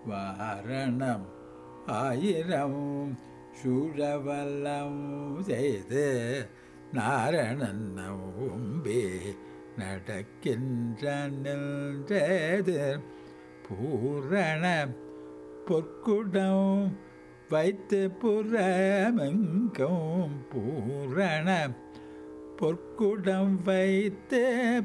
வாரணம் ஆயிரம் சூழவல்லம் செய்து நாரணன் நம்பி நடக்கின்ற நின்றது பூரண பொற்குடம் வைத்து புறமெங்கும் பூரண பொற்குடம் வைத்து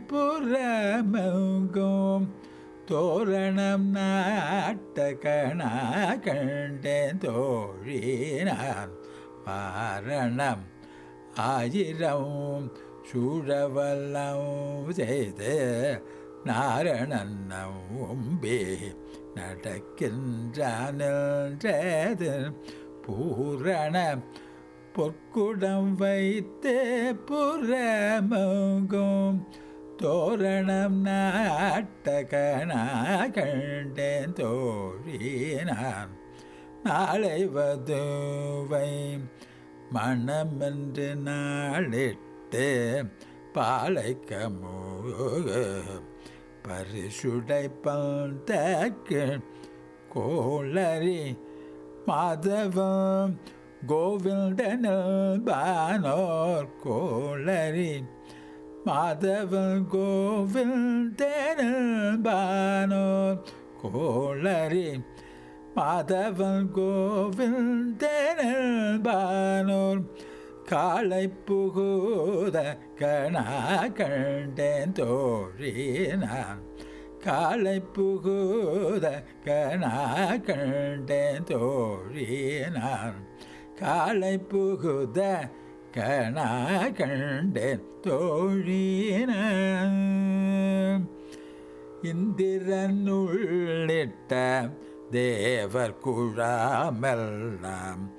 புறமெங்கும் தோரணம் நாட்டகனா கண்டேன் தோழினான் வாரணம் ஆயிரம் சூழவல்லம் செய்து நாரணன் நம்பி நடக்கின்றது பூரண பொற்குடம் வைத்து புறமங்கும் தோரணம் நாட்டகனா கண்டேன் தோழினான் நாளை வதுவை மனமென்று நாளிட்டு பாலைக்கமோக பரிசுடை பந்தக்கு கோளரி மாதவம் கோவிந்தனில் பானோர் கோளரி மாதவன் கோவிந்தனில் பானோர் கோளரி மாதவன் கோவிந்தனில் பானோர் காலை புகுத கணா கண்டேன் தோழினான் காலை புகுத கணா கண்டேன் தோழினான் காலை புகுத கணா கண்டேன் தோழினான் இந்திரன் உள்ளிட்ட தேவர் குழாமெல்லாம்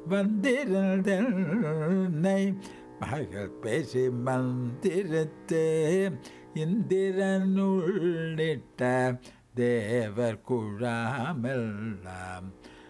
வந்திருந்தனை மகள் பேசி மந்திரத்து இந்திரன் உள்ளிட்ட தேவர் குழாமெல்லாம்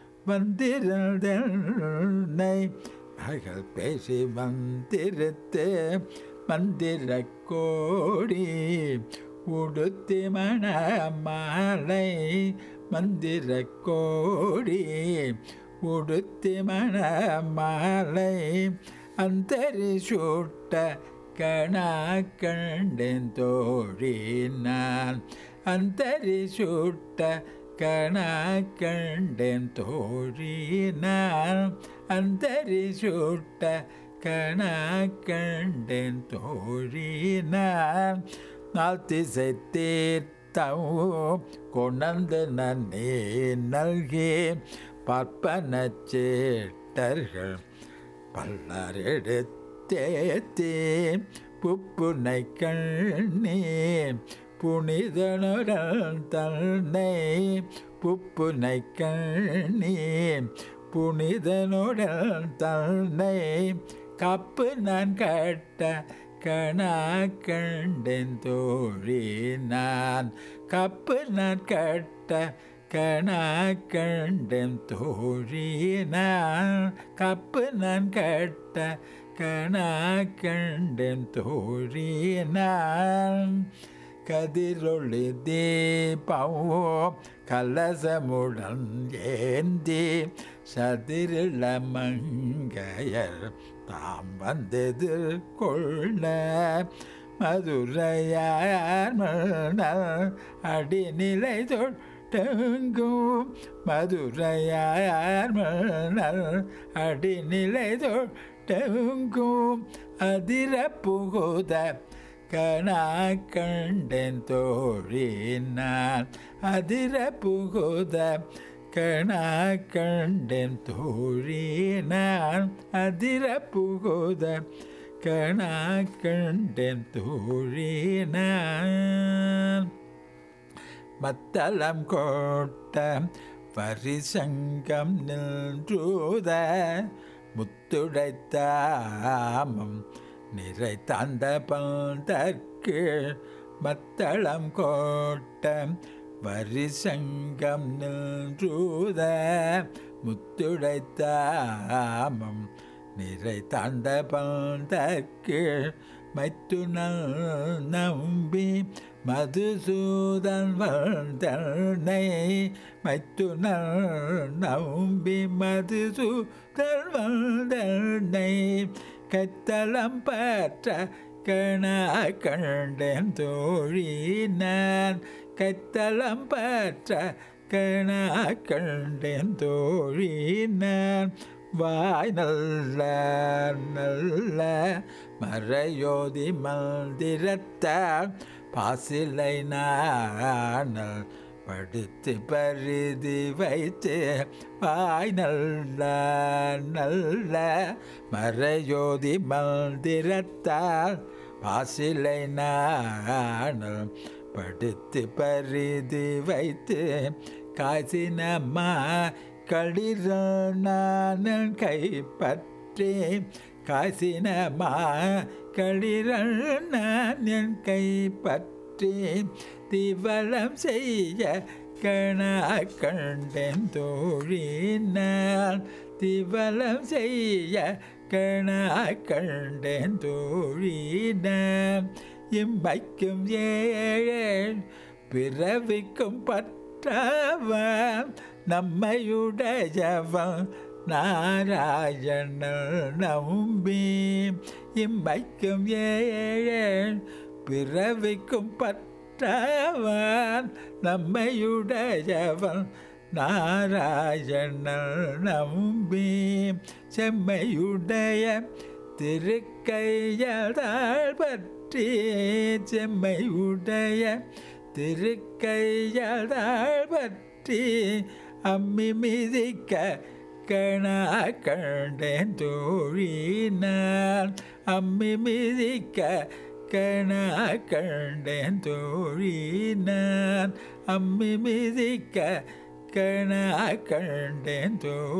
வந்திருந்தனை மகள் பேசி மந்திரத்து மந்திர கோடி உடுத்தி மண மாலை மந்திர கோடி உடுத்தி மண மாலை அந்தரி சூட்ட கணா கண்டேன் தோழி நான் அந்தரி சூட்ட கணா கண்டேன் தோழி நான் அந்தரி சூட்ட கணா கண்டேன் தோழி நான் நாள் திசை தீர்த்தம் கொணர்ந்து நன்னே நல்கி பார்ப்பன சேட்டர்கள் பல்லரெடுத்தேத்தே புப்புனை கண்ணே புனிதனுடன் தன்னை புப்புனை கண்ணே புனிதனுடன் தன்னை கப்பு நான் கட்ட கணா கண்டேன் தோழி நான் கப்பு நான் கட்ட கணா கண்டேன் தோழி நான் கப்பு நான் கட்ட கணா கண்டேன் தோழி நான் கதிரொளி தீபவோ கலசமுடன் ஏந்தி சதிரிள மங்கையர் தாம் வந்தெதிர்கொள்ள மதுரையார் மணல் அடிநிலை தொட்டெங்கும் மதுரையார் மணல் அடிநிலை தொட்டெங்கும் அதிர புகுத கணா கண்டேன் தோழி நான் அதிர புகுத கணா கண்டேன் தோழி நான் அதிர புகுத கணா கண்டேன் தோழி நான் மத்தளம் கோட்ட பரிசங்கம் நின்றூத முத்துடைத்தாமம் நிறை தந்த பந்தற்கு மத்தளம் கோட்ட வரிசங்கம் நின்றூத முத்துடைத்தாமம் நிறை தந்த பந்தற்கு மைத்துணல் நம்பி மதுசூதன் வந்தனை மைத்துனர் நம்பி மதுசூதன் வந்தனை கைத்தளம் பற்ற கண கண்டேன் தோழி நான் கைத்தளம் பற்ற கண கண்டேன் தோழி நான் வாய் நல்ல நல்ல மறையோதி மந்திரத்தால் பாசிலை நாணல் படுத்து பரிதி வைத்து வாய் நல்ல நல்ல மறையோதி மந்திரத்தால் பாசிலை நாணல் படுத்து பரிதி வைத்து காசினம்மா களிரணானன் கைப்பற்றி காசினமா களிரணான் என் கைப்பற்றி திவலம் செய்ய கண கண்டேன் தோழினால் திவலம் செய்ய கண கண்டேன் தோழினான் இம்பைக்கும் ஏழே பிறவிக்கும் பற்றவன் நம்மையுடையவன் நாராயணன் நம்பி இம்பைக்கும் ஏழே பிறவிக்கும் பற்றவன் நம்மையுடையவன் நாராயணன் நம்பி செம்மையுடைய திருக்கையால் பற்றி செம்மையுடைய திருக்கையால் பற்றி அம்மி மிதிக்க கண கண்டேன் தோழினான் அம்மி மிதிக்க கண கண்டேன் தோழினான் அம்மி மிதிக்க கண கண்டேன்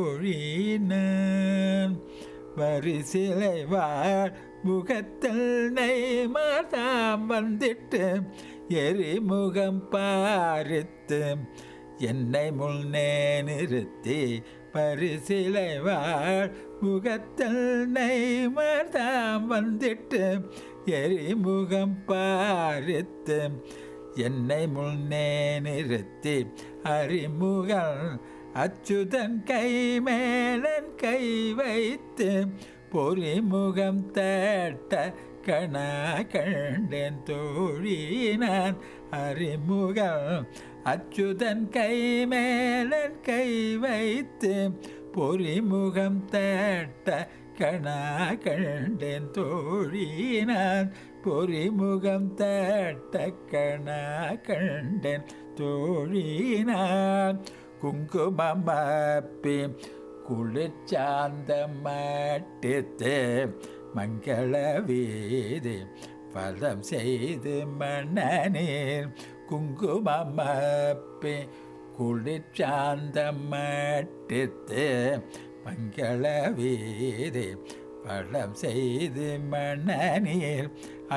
தோழினான் வரிசிலை வாழ் முகத்தில் நெய்மாதாம் வந்திட்டு எரிமுகம் பாரித்து என்னை முன்னே நிறுத்தி பரிசிலை வாழ் முகத்தில் நெய்மாதாம் வந்திட்டு எரிமுகம் பாரித்து என்னை முன்னே நிறுத்தி அறிமுகல் அச்சுதன் கை மேலன் கை வைத்து பொறிமுகம் தட்ட கண கண்டேன் தோழினான் அறிமுகம் அச்சுதன் கை மேலன் கை வைத்து பொறிமுகம் தட்ட கண கண்டேன் தோழினான் பொறிமுகம் தட்ட கண கண்டேன் தோழினான் குங்குமப்பி குளிர்ச்சாந்த மட்டித்து மங்கள வீதி பதம் செய்து மன்னனீர் குங்குமப்பி குளிர்ச்சாந்த மட்டித்து மங்கள வீதி படம் செய்து மன்னனீர்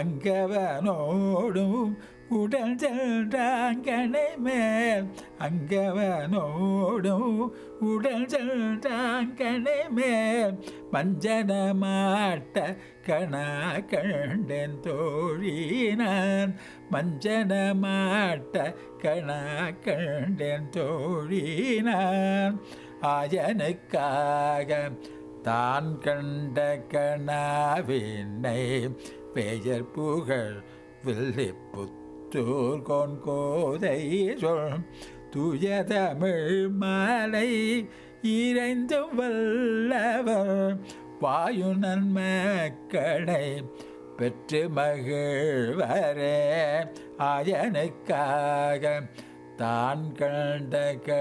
அங்கவனோடும் உடல் சென்றாங்கனை மேல் அங்கவனோடும் உடல் சென்றாங்கனை மேல் மஞ்சன மாட்ட கணா கண்டேன் தோழினான் மஞ்சன மாட்ட கணா கண்டேன் தோழினான் ஆயனுக்காக தான் கண்ட கணாவினை பெயர் புகழ் வில்லிப்புத்தூர் கொன்கோதை சொல் துய தமிழ் மாலை இறைந்தும் வல்லவர் வாயு நன்மக்களை பெற்று மகிழ்வரே ஆயனுக்காக தான் கண்ட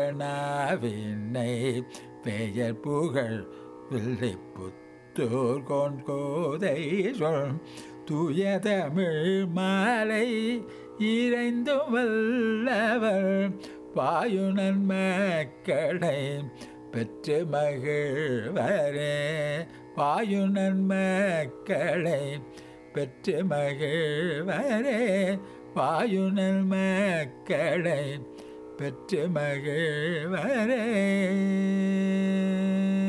கணாவினை பெயர் புகழ் வில்லிப்புத்தூர் கொன்கோதை சொல் தூய தமிழ் மாலை இறைந்தும் வல்லவர் வாயுணன் மக்களை பெற்று மகிழ்வரே வாயுணன் மக்களை பெற்று மகிழ்வரே வாயுணல் மக்களை பெற்று மகிழ்வரே